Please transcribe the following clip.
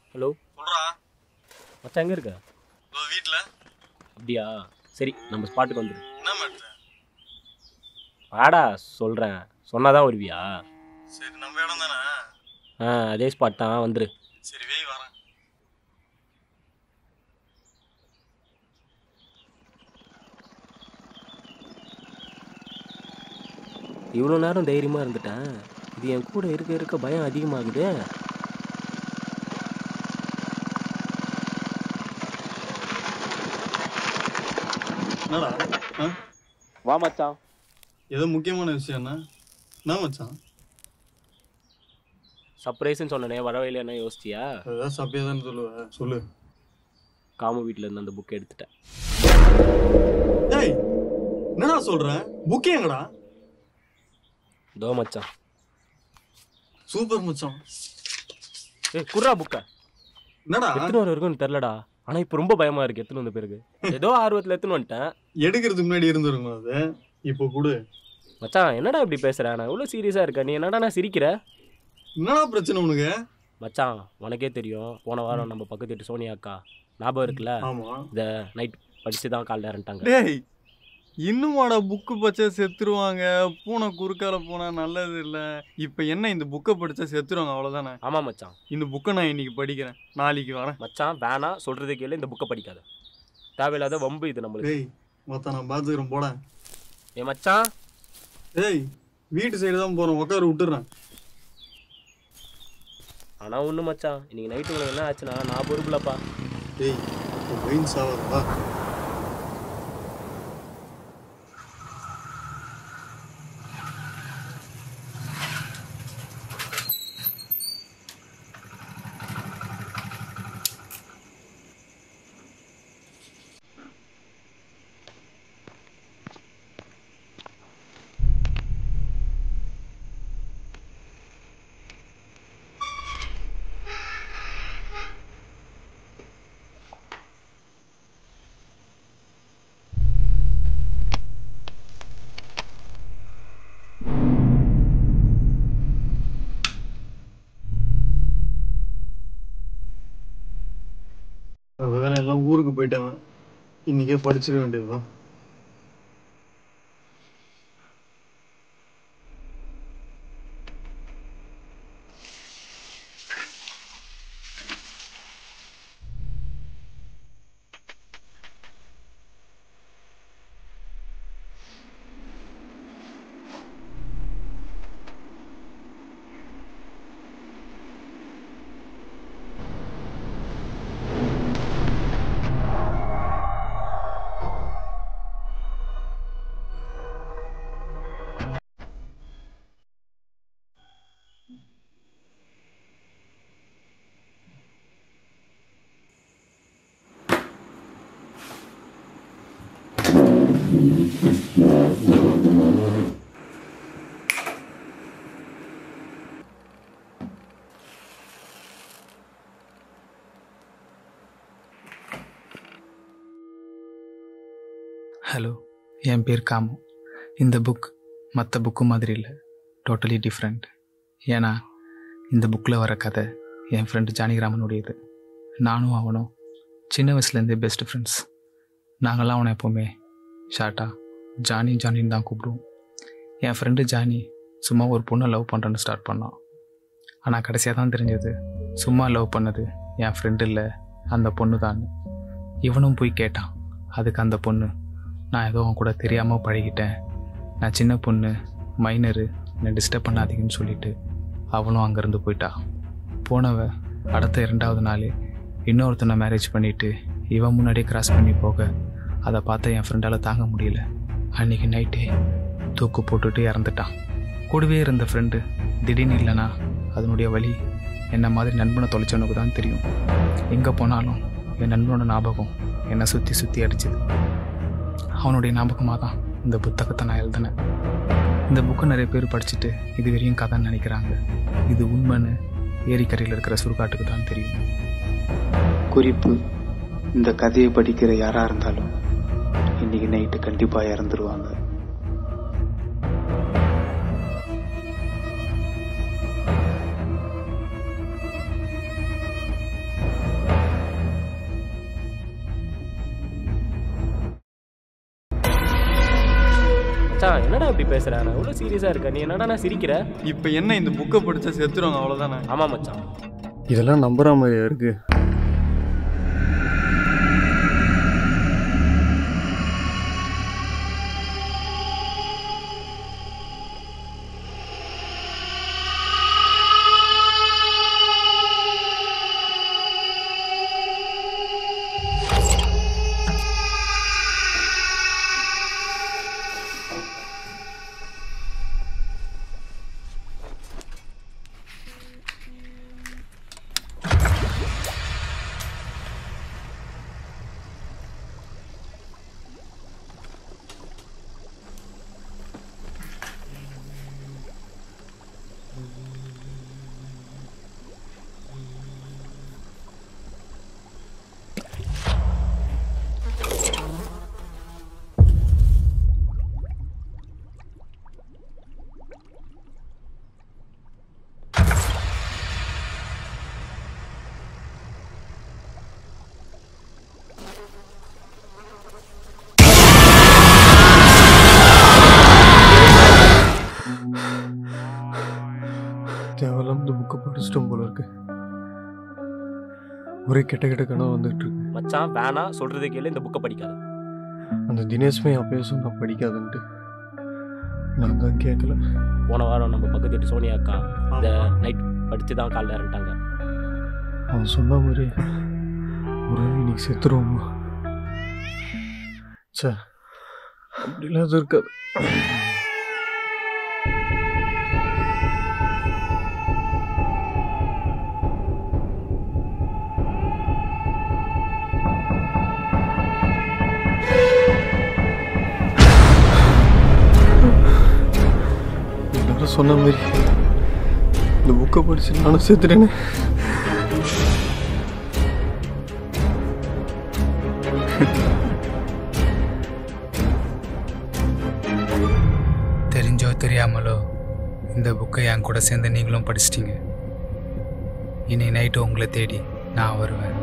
hello சொல்றா மச்சான் எங்கே இருக்க இதோ வீட்டில் அப்படியா சரி நம்ம ஸ்பாட்டுக்கு வந்துடு என்ன மேட்ரு வாடா சொல்கிறேன் சொன்னாதான் வருவியா சரி நம்ம இடம் தானே ஆ அதே ஸ்பாட் தான் வந்துரு சரி வெய் வரேன் இவ்வளோ நேரம் தைரியமாக இருந்துட்டேன் இது என் கூட இருக்க இருக்க பயம் அதிகமாகுது என்னடா ஆ வா மச்சான் ஏதோ முக்கியமான விஷயம் என்ன என்ன மச்சான் சர்ப்ரைஸ்னு சொன்னனே வரவே இல்லைன்னா யோசிச்சியா ஏதாவது சப்பையா தானே சொல்லுவ சொல்லு காமு வீட்டில் இருந்து அந்த புக் எடுத்துட்டேன் டேய் என்னடா சொல்ற புக்கே எங்கடா தோ மச்சான் சூப்பர் மச்சான் ஏய் குர்ரா புக்கை என்னடா எத்தனை வர இருக்குன்னு தெரிலடா ஆனால் இப்போ ரொம்ப பயமாக இருக்குது எத்தனை வந்த பிறகு ஏதோ ஆர்வத்தில் எத்தனை வந்துட்டேன் எடுக்கிறதுக்கு முன்னாடி இருந்திருக்கும் அது இப்போ கொடு மச்சான் என்னடா இப்படி பேசுற நான் இவ்வளோ சீரியஸாக இருக்கேன் நீ என்னடா நான் சிரிக்கிற என்னடா பிரச்சனை உனக்கு மச்சான் உனக்கே தெரியும் போன வாரம் நம்ம பக்கத்து வீட்டு சோனியா அக்கா ஞாபகம் இருக்குல்ல ஆமா இந்த நைட் படிச்சு தான் காலைல இறந்துட்டாங்க டேய் இன்னுமாடா புக்கு பச்சா செத்துருவாங்க பூனை குறுக்கால போனா நல்லது இல்ல இப்போ என்ன இந்த புக்கை படிச்சா செத்துருவாங்க அவ்வளவுதானே ஆமாம் மச்சான் இந்த புக்கை நான் இன்னைக்கு படிக்கிறேன் நாளைக்கு வரேன் மச்சான் வேணாம் சொல்றது கேளு இந்த புக்கை படிக்காத தேவையில்லாத வம்பு இது நம்மளுக்கு டேய் மொத்த நான் பார்த்துக்கிறேன் போட ஏ மச்சான் டேய் வீட்டு சைடு தான் போறோம் உட்கார விட்டுறேன் ஆனால் ஒன்று மச்சான் இன்னைக்கு நைட்டு உங்களுக்கு என்ன ஆச்சுன்னா நான் பொறுப்புலப்பா டேய் மைண்ட் சாவதா வேலை எல்லாம் ஊருக்கு போயிட்டாங்க இன்னைக்கே படிச்சிட வேண்டியதுதான் ஹலோ என் பேர் காமு இந்த புக் மற்ற புக்கு மாதிரி இல்லை டோட்டலி டிஃப்ரெண்ட் ஏன்னா இந்த புக்கில் வர கதை என் ஃப்ரெண்டு ஜானகிராமனுடையது நானும் அவனும் சின்ன வயசுலேருந்தே பெஸ்ட் ஃப்ரெண்ட்ஸ் நாங்கள்லாம் அவனை எப்போவுமே ஷார்ட்டாக ஜானி ஜானின்னு தான் கூப்பிடுவோம் என் ஃப்ரெண்டு ஜானி சும்மா ஒரு பொண்ணை லவ் பண்ணுறேன்னு ஸ்டார்ட் பண்ணான் ஆனால் கடைசியாக தான் தெரிஞ்சது சும்மா லவ் பண்ணது என் ஃப்ரெண்டு இல்லை அந்த பொண்ணு தான் இவனும் போய் கேட்டான் அதுக்கு அந்த பொண்ணு நான் ஏதோ அவன் கூட தெரியாமல் பழகிட்டேன் நான் சின்ன பொண்ணு மைனரு என்னை டிஸ்டர்ப் பண்ணாதீங்கன்னு சொல்லிட்டு அவனும் அங்கேருந்து போயிட்டா போனவ அடுத்த இரண்டாவது நாள் இன்னொருத்தனை மேரேஜ் பண்ணிட்டு இவன் முன்னாடியே கிராஸ் பண்ணி போக அதை பார்த்த என் ஃப்ரெண்டால் தாங்க முடியல அன்னைக்கு நைட்டே தூக்கு போட்டுட்டு இறந்துட்டான் கூடவே இருந்த ஃப்ரெண்டு திடீர்னு இல்லைனா அதனுடைய வழி என்ன மாதிரி நண்பனை தொலைச்சவனுக்கு தான் தெரியும் எங்கே போனாலும் என் நண்பனோட ஞாபகம் என்னை சுற்றி சுற்றி அடிச்சுது அவனுடைய ஞாபகமாக தான் இந்த புத்தகத்தை நான் எழுதினேன் இந்த புக்கை நிறைய பேர் படிச்சுட்டு இது வரையும் கதைன்னு நினைக்கிறாங்க இது உண்மைன்னு ஏரிக்கரையில் இருக்கிற சுடுகாட்டுக்கு தான் தெரியும் குறிப்பு இந்த கதையை படிக்கிற யாரா இருந்தாலும் இன்னைக்கு நைட்டு கண்டிப்பா இறந்துருவாங்க மச்சான் என்னடா இப்படி பேசுற நான் எவ்வளோ சீரியஸாக இருக்க நீ என்னடா நான் சிரிக்கிற இப்போ என்ன இந்த புக்கை படிச்சா செத்துருவாங்க அவ்வளோதானே ஆமாம் மச்சான் இதெல்லாம் நம்புற மாதிரியா இருக்கு தேவையில்லாம இந்த புக்கை படிச்சிட்டோம் போல இருக்கு ஒரே கெட்ட கெட்ட கனவு வந்துட்டு இருக்கு மச்சான் வேணாம் சொல்றது கேளு இந்த புக்கை படிக்காத அந்த தினேஷ்மே அப்பயே சொன்னா படிக்காதுன்ட்டு நான் தான் கேட்கல போன வாரம் நம்ம பக்கத்து வீட்டு சோனியா அக்கா இந்த நைட் படித்து தான் காலைல இறந்துட்டாங்க அவன் சொன்ன மாதிரி ஒரு நாள் இன்னைக்கு செத்துருவோமா சே அப்படிலாம் அது இருக்காது எல்லாரும் சொன்ன மாதிரி இந்த புக்கை படிச்சு நானும் சேர்த்துட்டேன்னு தெரிஞ்சோ தெரியாமலோ இந்த புக்கை என் கூட சேர்ந்து நீங்களும் படிச்சிட்டீங்க இனி நைட்டு உங்களை தேடி நான் வருவேன்